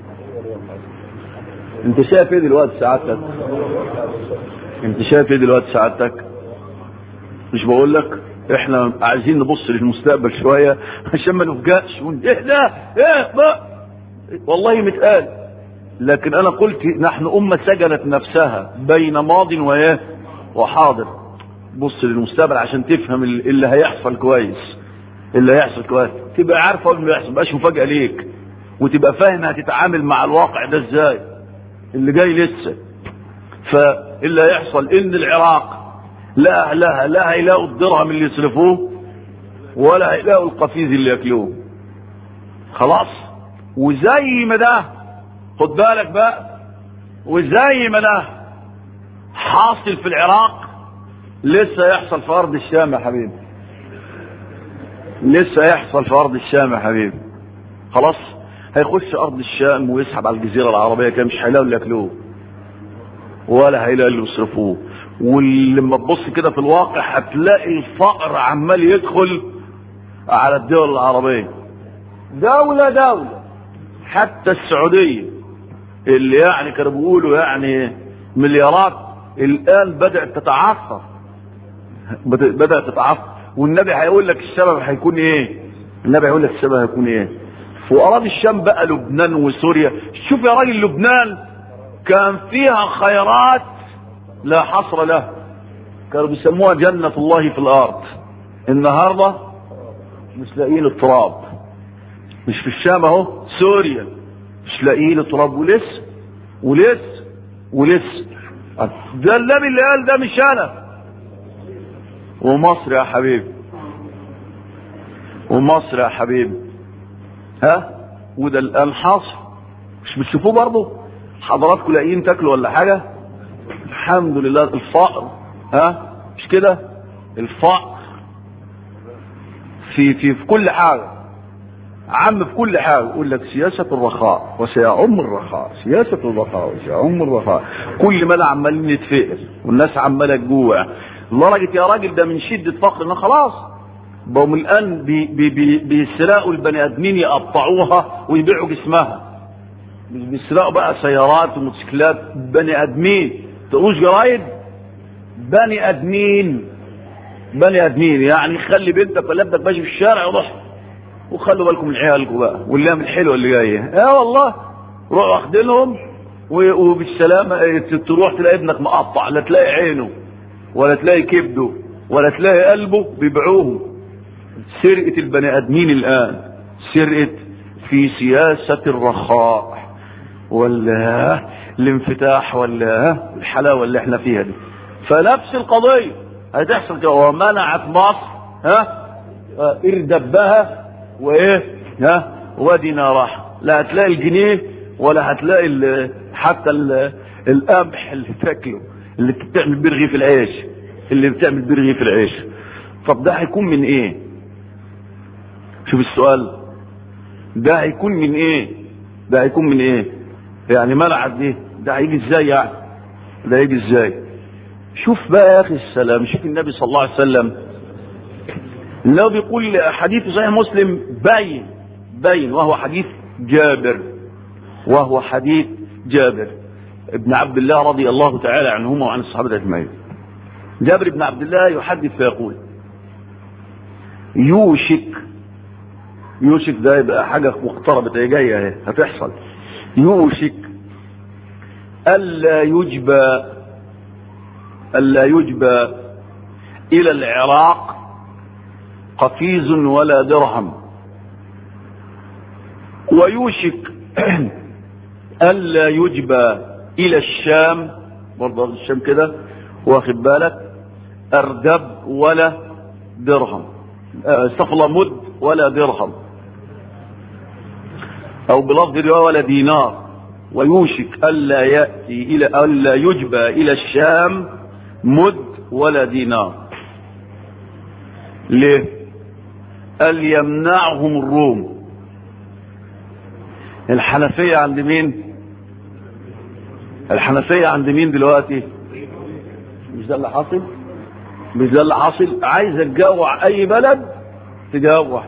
انت شايف ايه دلوقتي سعادتك انت شايف ايه دلوقتي سعادتك مش بقول لك احنا عايزين نبص للمستقبل شويه عشان ما نفجأش ايه ده ايه ما والله متقال لكن انا قلت نحن امه سجنت نفسها بين ماض وايه وحاضر بص للمستقبل عشان تفهم اللي هيحصل كويس اللي هيحصل كويس تبقى عارفه اللي بيحصل مبقاش مفاجاه ليك وتبقى فاهم هتتعامل مع الواقع ده ازاي اللي جاي لسه فاللي هيحصل ان العراق لا اهلها لا هيلاقوا الدرهم اللي يصرفوه ولا هيلاقوا القفيز اللي ياكلوه خلاص وزي ما ده خد بالك بقى وزي ما ده حاصل في العراق لسه يحصل في ارض الشام يا حبيبي لسه يحصل في ارض الشام يا حبيبي خلاص هيخش ارض الشام ويسحب على الجزيره العربيه كده مش هيلاقوا اللي ياكلوه ولا هيلاقوا اللي يصرفوه ولما تبص كده في الواقع هتلاقي الفقر عمال يدخل على الدول العربيه دوله دوله حتى السعوديه اللي يعني كانوا بيقولوا يعني مليارات الان بدات تتعثر بدات تتعثر والنبي هيقول لك السبب هيكون ايه النبي هيقول لك السبب هيكون ايه في اراضي الشام بقى لبنان وسوريا شوف يا راجل لبنان كان فيها خيرات لا حصر له كانوا بيسموها جنة الله في الارض النهاردة مش لاقيين التراب مش في الشام اهو سوريا مش لاقيين التراب ولسه ولسه ولسه ده النبي اللي قال ده مش انا ومصر يا حبيبي ومصر يا حبيبي ها وده الان حاصل مش بتشوفوه برضه حضراتكم لاقيين تاكلوا ولا حاجه الحمد لله الفقر ها مش كده الفقر في في في كل حاجه عم في كل حاجه يقول لك سياسه الرخاء وسيعم الرخاء سياسه الرخاء وسيعم الرخاء كل ما عمالين نتفقر والناس عماله تجوع لدرجه يا راجل ده من شده فقر ان خلاص بقوا الان بي بي بي بيسرقوا البني ادمين يقطعوها ويبيعوا جسمها مش بيسرقوا بقى سيارات وموتوسيكلات بني ادمين تقولوش جرايد بني ادمين بني ادمين يعني خلي بنتك ولا ابنك ماشي في الشارع وروح وخلوا بالكم من عيالكم بقى والايام الحلوه اللي جايه اه والله روحوا واخدينهم وبالسلامه تروح تلاقي ابنك مقطع لا تلاقي عينه ولا تلاقي كبده ولا تلاقي قلبه بيبيعوه سرقه البني ادمين الان سرقه في سياسه الرخاء ولا الانفتاح ولا الحلاوه اللي احنا فيها دي فنفس القضيه هتحصل كده ومنعت مصر ها اردبها وايه ها ودينارها لا هتلاقي الجنيه ولا هتلاقي ال حتى ال القمح اللي تاكله اللي بتعمل بيه رغيف العيش اللي بتعمل بيه رغيف العيش طب ده هيكون من ايه شوف السؤال ده هيكون من ايه ده هيكون من ايه يعني منعت دي ده هيجي ازاي يعني ده هيجي ازاي شوف بقى يا اخي السلام شوف النبي صلى الله عليه وسلم لو بيقول حديث صحيح مسلم باين باين وهو حديث جابر وهو حديث جابر ابن عبد الله رضي الله تعالى عنهما وعن الصحابة أجمعين جابر بن عبد الله يحدث فيقول يوشك يوشك ده يبقى حاجة مقتربة هي جاية اهي هتحصل يوشك ألا يجبى ألا يجبى إلى العراق قفيز ولا درهم ويوشك ألا يجبى إلى الشام برضه الشام كده واخد بالك أردب ولا درهم استغفر الله مد ولا درهم أو بلفظ الرواية ولا دينار ويوشك ألا يأتي إلى ألا يجبى إلى الشام مد ولا دينار ليه؟ قال يمنعهم الروم الحنفية عند مين الحنفية عند مين دلوقتي مش ده اللي حاصل مش ده اللي حاصل عايزة تجوع اي بلد تجوع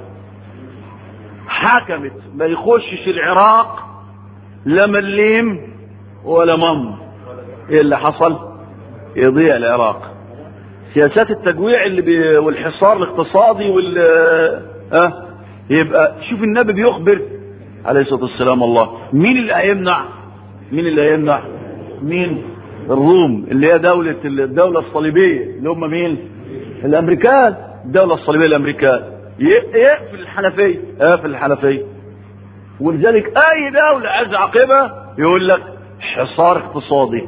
حكمت ما يخشش العراق لا مليم ولا مم ايه اللي حصل يضيع العراق سياسات التجويع اللي بي والحصار الاقتصادي وال اه يبقى شوف النبي بيخبر عليه الصلاه والسلام الله مين اللي هيمنع مين اللي هيمنع مين الروم اللي هي دولة الدولة الصليبية اللي هم مين الامريكان الدولة الصليبية الامريكان يقفل الحنفية يقفل الحنفية ولذلك اي دولة عايز عاقبة يقول لك حصار اقتصادي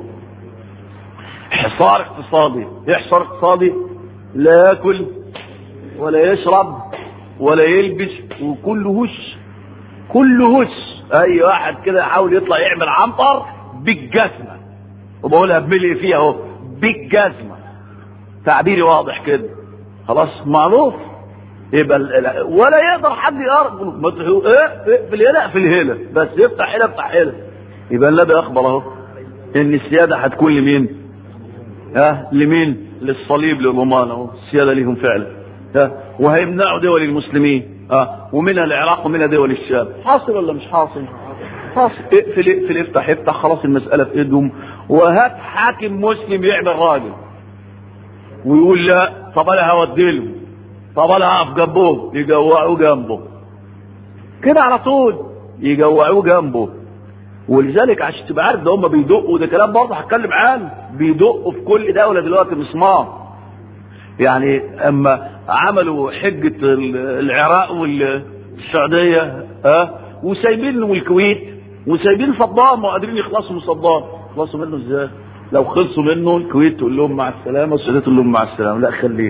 حصار اقتصادي ايه حصار اقتصادي لا ياكل ولا يشرب ولا يلبس وكله هش كله هش اي واحد كده يحاول يطلع يعمل عنطر بالجزمه وبقولها بملي فيها اهو بالجزمه تعبيري واضح كده خلاص معروف يبقى ولا يقدر حد يقرب ايه اقفل هنا اقفل هنا بس يفتح هنا افتح هنا يبقى النبي اخبر اهو ان السياده هتكون لمين؟ ها لمين؟ للصليب للرومان اهو السياده ليهم فعلا ها وهيمنعوا دول المسلمين ها ومنها العراق ومنها دول الشام حاصل ولا مش حاصل؟ حاصل اقفل اقفل افتح افتح خلاص المساله في ايدهم وهات حاكم مسلم يعمل راجل ويقول لا طب انا هوديلهم طب انا هقف جنبهم يجوعوه جنبه كده على طول يجوعوه جنبه ولذلك عشان تبقى عارف ده هم بيدقوا ده كلام برضه هتكلم عنه بيدقوا في كل دوله دلوقتي مسمار يعني اما عملوا حجه العراق والسعوديه ها أه؟ وسايبين والكويت وسايبين صدام وقادرين يخلصوا من صدام يخلصوا منه ازاي؟ لو خلصوا منه الكويت تقول لهم مع السلامه والسعوديه تقول لهم مع السلامه لا خليه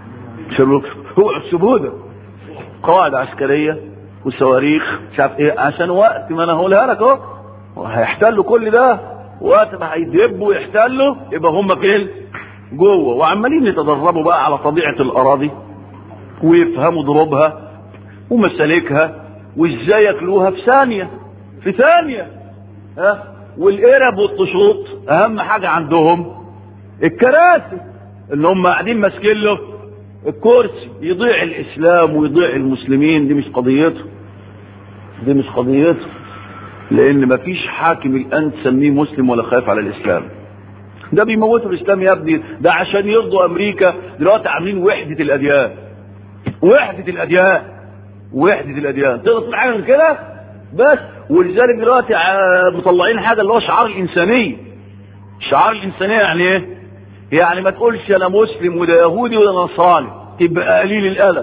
هو السبوده قواعد عسكريه وصواريخ مش عارف ايه عشان وقت ما انا هقولها لك اهو هيحتلوا كل ده وقت ما هيدبوا ويحتلوا يبقى هم فين؟ جوه وعمالين يتدربوا بقى على طبيعه الاراضي ويفهموا ضروبها ومسالكها وازاي ياكلوها في ثانيه في ثانيه ها والقرب والطشوط اهم حاجه عندهم الكراسي ان هم قاعدين ماسكين له الكرسي يضيع الاسلام ويضيع المسلمين دي مش قضيته دي مش قضيته لان مفيش حاكم الان تسميه مسلم ولا خايف على الاسلام ده بيموتوا الاسلام يا ابني ده عشان يرضوا امريكا دلوقتي عاملين وحده الاديان وحده الاديان وحده الاديان تقدر تقول حاجه من كده بس ولذلك دلوقتي مطلعين حاجه اللي هو شعار الانسانيه شعار الانسانيه يعني ايه يعني ما تقولش انا مسلم وده يهودي وده نصراني تبقى قليل الادب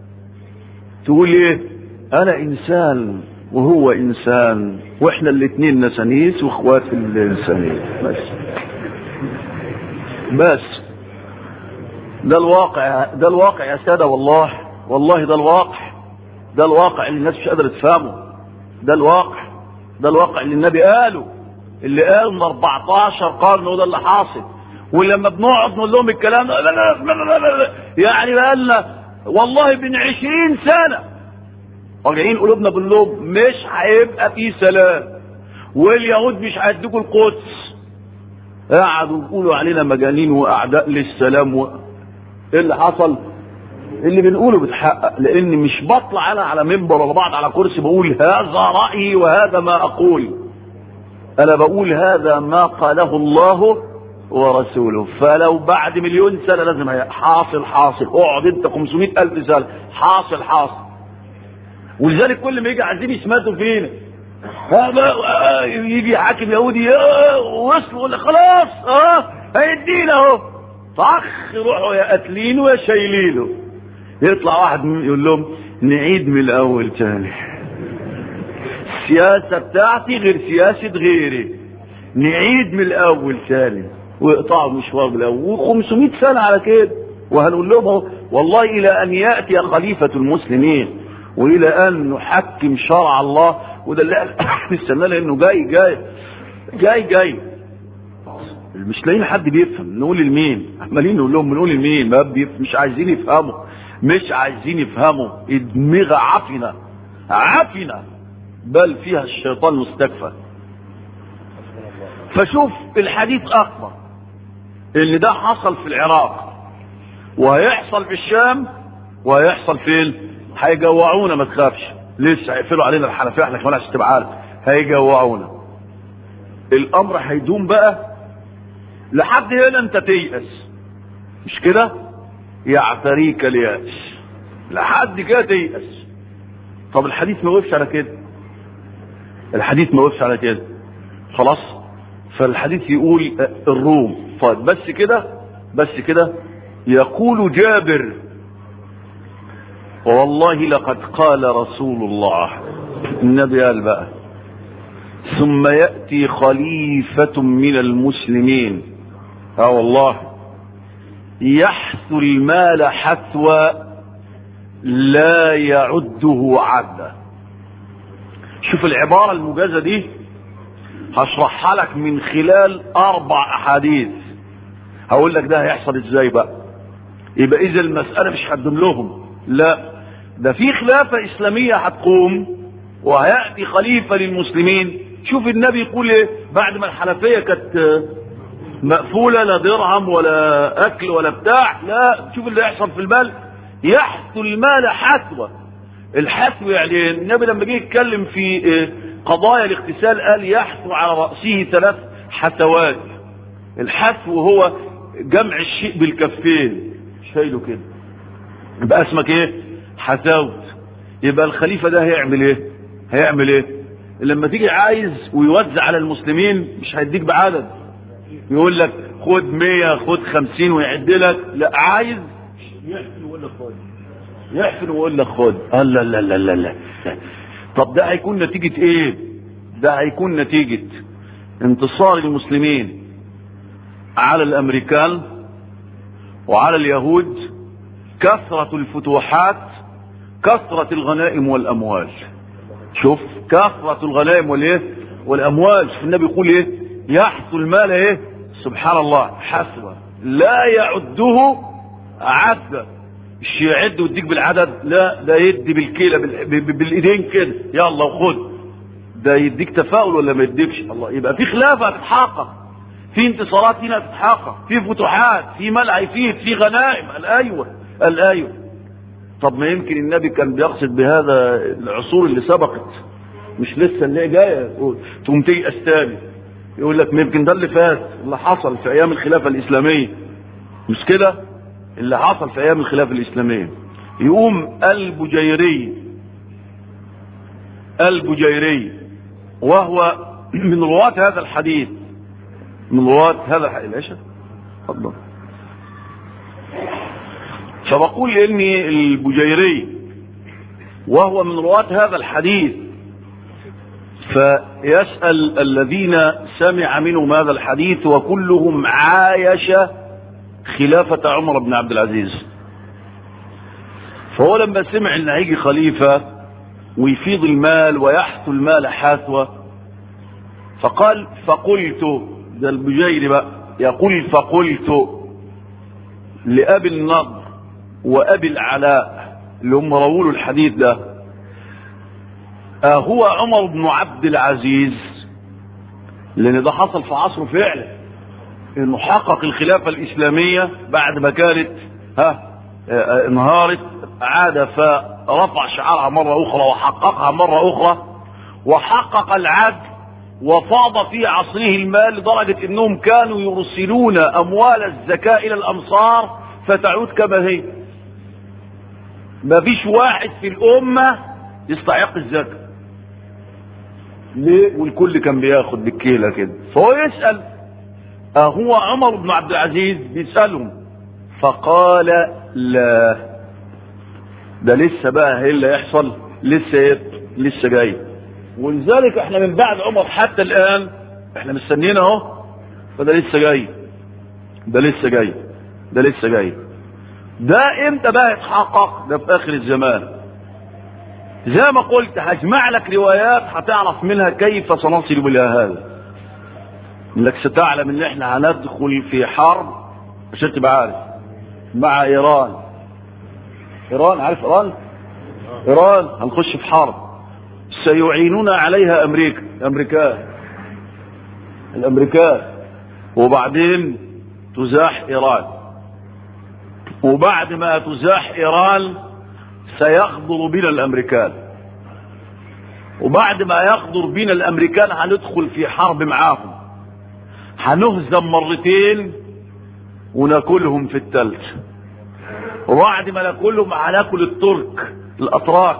تقول ايه انا انسان وهو انسان واحنا الاثنين نسانيس واخوات في الانسانيه بس بس ده الواقع ده الواقع يا ساده والله والله ده الواقع ده الواقع اللي الناس مش قادره تفهمه ده الواقع ده الواقع اللي النبي قاله اللي قال من 14 قرن وده اللي حاصل ولما بنقعد نقول لهم الكلام لا لا لا لا لا لا يعني بقى لنا والله بين 20 سنه راجعين قلوبنا بنقول لهم مش هيبقى في سلام واليهود مش هيديكوا القدس قعدوا يقولوا علينا مجانين واعداء للسلام و... ايه اللي حصل؟ اللي بنقوله بيتحقق لان مش بطلع انا على منبر ولا بقعد على كرسي بقول هذا رايي وهذا ما اقول انا بقول هذا ما قاله الله ورسوله فلو بعد مليون سنه لازم هي حاصل حاصل اقعد انت 500 الف سنه حاصل حاصل ولذلك كل ما يجي عايزين يسماتوا فينا يجي حاكم يهودي وصلوا ولا خلاص اه هيدينا اهو طخ روحوا يا قاتلينه يا شايلينه يطلع واحد يقول لهم نعيد من الاول تاني السياسة بتاعتي غير سياسة غيري نعيد من الاول تاني ويقطعوا مشوار من الاول و500 سنة على كده وهنقول لهم والله الى ان يأتي خليفة المسلمين والى ان نحكم شرع الله وده اللي نستناه لانه جاي جاي جاي جاي مش لاقيين حد بيفهم نقول لمين عمالين نقول لهم نقول لمين ما بيفهم مش عايزين يفهموا مش عايزين يفهموا الدماغ عفنة عفنة بل فيها الشيطان مستكفى فشوف الحديث اخبر ان ده حصل في العراق وهيحصل في الشام وهيحصل فين هيجوعونا ما تخافش لسه هيقفلوا علينا الحنفيه احنا كمان عشان تبقى عارف هيجوعونا الامر هيدوم بقى لحد هنا انت تيأس مش كده يعتريك اليأس لحد كده تيأس طب الحديث ما وقفش على كده الحديث ما وقفش على كده خلاص فالحديث يقول الروم طيب بس كده بس كده يقول جابر والله لقد قال رسول الله النبي قال بقى ثم يأتي خليفة من المسلمين اه والله يحثو المال حثوى لا يعده عدا شوف العبارة المجازة دي هشرحها لك من خلال اربع احاديث هقول لك ده هيحصل ازاي بقى يبقى اذا المسألة مش هتدم لهم لا ده في خلافة اسلامية هتقوم وهيأتي خليفة للمسلمين شوف النبي يقول ايه بعد ما الحنفية كانت مقفولة لا درهم ولا اكل ولا بتاع لا شوف اللي يحصل في المال يحثو المال حثوة الحثو يعني النبي لما جه يتكلم في قضايا الاغتسال قال يحثو على رأسه ثلاث حثوات الحثو هو جمع الشيء بالكفين شايله كده يبقى اسمك ايه حثوت يبقى الخليفة ده هيعمل ايه هيعمل ايه لما تيجي عايز ويوزع على المسلمين مش هيديك بعدد يقول لك خد مية خد خمسين ويعد لك لا عايز يحفل ويقول لك خد يحفل ويقول لك خد لا لا لا لا لا طب ده هيكون نتيجة ايه ده هيكون نتيجة انتصار المسلمين على الامريكان وعلى اليهود كثرة الفتوحات كثرة الغنائم والاموال شوف كثرة الغنائم والايه والاموال شوف النبي يقول ايه يحثو المال ايه سبحان الله حسوة لا يعده عدة مش يعد ويديك بالعدد لا ده يدي بالكيلة بالايدين كده يلا وخد ده يديك تفاؤل ولا ما يديكش الله يبقى في خلافة هتتحقق في انتصارات هنا هتتحقق في فتوحات في مال هيفيد في غنائم قال ايوه قال ايوه طب ما يمكن النبي كان بيقصد بهذا العصور اللي سبقت مش لسه اللي جايه تقوم تيأس تاني يقول لك يمكن ده اللي فات اللي حصل في ايام الخلافه الاسلاميه مش كده اللي حصل في ايام الخلافه الاسلاميه يقوم البجيري البجيري وهو من رواة هذا الحديث من رواة هذا الحديث ليش اتفضل فبقول اني البجيري وهو من رواة هذا الحديث فيسأل الذين سمع منهم هذا الحديث وكلهم عايش خلافة عمر بن عبد العزيز فهو لما سمع ان هيجي خليفة ويفيض المال ويحثو المال حاثوة فقال فقلت ده البجيري بقى يقول فقلت لأبي النضر وأبي العلاء اللي هم رووا الحديث ده هو عمر بن عبد العزيز لان ده حصل في عصره فعلا انه حقق الخلافة الاسلامية بعد ما كانت ها انهارت عاد فرفع شعارها مرة اخرى وحققها مرة اخرى وحقق العدل وفاض في عصره المال لدرجة انهم كانوا يرسلون اموال الزكاة الى الامصار فتعود كما هي ما فيش واحد في الامة يستحق الزكاة ليه والكل كان بياخد بالكيلة كده فهو يسأل أهو عمر بن عبد العزيز بيسألهم فقال لا ده لسه بقى ايه اللي هيحصل لسه ايه لسه جاي ولذلك احنا من بعد عمر حتى الان احنا مستنيين اهو فده لسه جاي ده لسه جاي ده لسه جاي ده امتى بقى يتحقق ده في اخر الزمان زي ما قلت هجمع لك روايات هتعرف منها كيف سنصل الى هذا انك ستعلم ان احنا هندخل في حرب عشان تبقى عارف مع ايران ايران عارف ايران ايران هنخش في حرب سيعينون عليها امريكا الامريكان الامريكان وبعدين تزاح ايران وبعد ما تزاح ايران سيغدر بنا الامريكان وبعد ما يغدر بنا الامريكان هندخل في حرب معاهم هنهزم مرتين وناكلهم في الثلج وبعد ما ناكلهم هناكل الترك الاتراك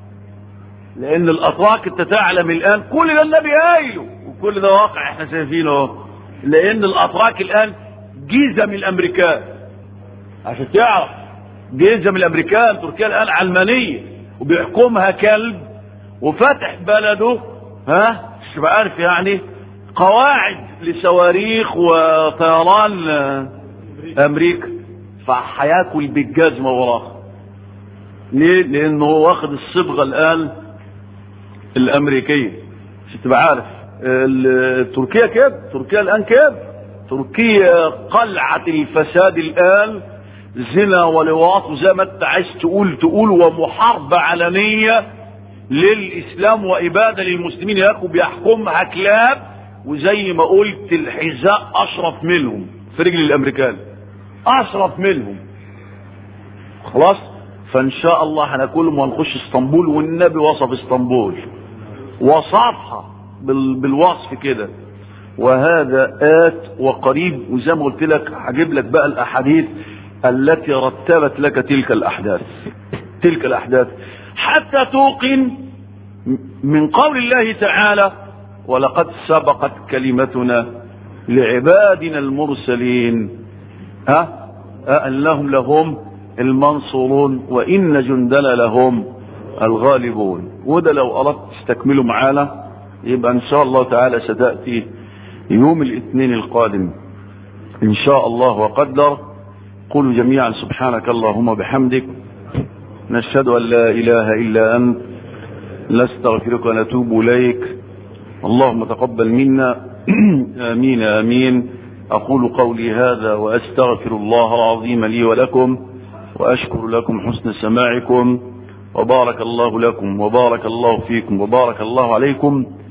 لان الاتراك انت تعلم الان كل ده النبي قايله وكل ده واقع احنا شايفينه لان الاتراك الان جيزه من الامريكان عشان تعرف جيزه من الامريكان تركيا الان علمانيه وبيحكمها كلب وفتح بلده ها مش عارف يعني قواعد لصواريخ وطيران امريكا فهياكل بالجزمه وراه ليه؟ لانه هو واخد الصبغه الان الامريكيه عشان تبقى عارف تركيا كده تركيا الان كده تركيا قلعه الفساد الان زنا ولواط وزي ما انت عايز تقول تقول ومحاربه علنيه للاسلام واباده للمسلمين ياكل بيحكمها كلاب وزي ما قلت الحذاء اشرف منهم في رجل الامريكان اشرف منهم خلاص فان شاء الله هناكلهم وهنخش اسطنبول والنبي وصف اسطنبول وصفها بال... بالوصف كده وهذا آت وقريب وزي ما قلت لك هجيب لك بقى الاحاديث التي رتبت لك تلك الاحداث تلك الاحداث حتى توقن من قول الله تعالى ولقد سبقت كلمتنا لعبادنا المرسلين ها انهم لهم المنصورون وان جندنا لهم الغالبون وده لو اردت تستكملوا معانا يبقى ان شاء الله تعالى ستاتي يوم الاثنين القادم ان شاء الله وقدر قولوا جميعا سبحانك اللهم بحمدك نشهد ان لا اله الا انت نستغفرك ونتوب اليك اللهم تقبل منا امين امين اقول قولي هذا واستغفر الله العظيم لي ولكم واشكر لكم حسن سماعكم وبارك الله لكم وبارك الله فيكم وبارك الله عليكم